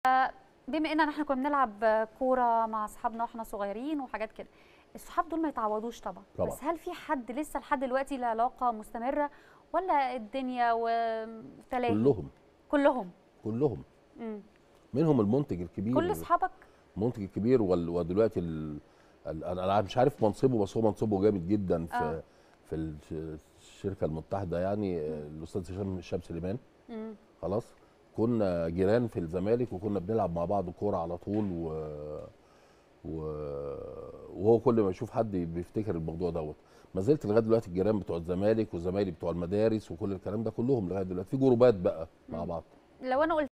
بما ان احنا كنا بنلعب كوره مع اصحابنا واحنا صغيرين وحاجات كده الصحاب دول ما يتعوضوش طبعا. طبعاً. بس هل في حد لسه لحد دلوقتي له علاقه مستمره ولا الدنيا وتلاهي كلهم كلهم كلهم مم. منهم المنتج الكبير كل اصحابك المنتج الكبير وال- ودلوقتي ال... ال... انا مش عارف منصبه بس هو منصبه جامد جدا في آه. في الش- الشركه المتحده يعني آه، الاستاذ هشام هشام سليمان مم. خلاص كنا جيران في الزمالك وكنا بنلعب مع بعض كوره على طول و... و... وهو كل ما يشوف حد بيفتكر الموضوع دوت ما زلت لغايه دلوقتي الجيران بتوع الزمالك والزمايلي بتوع المدارس وكل الكلام ده كلهم لغايه دلوقتي في جروبات بقى مع بعض لو انا قلت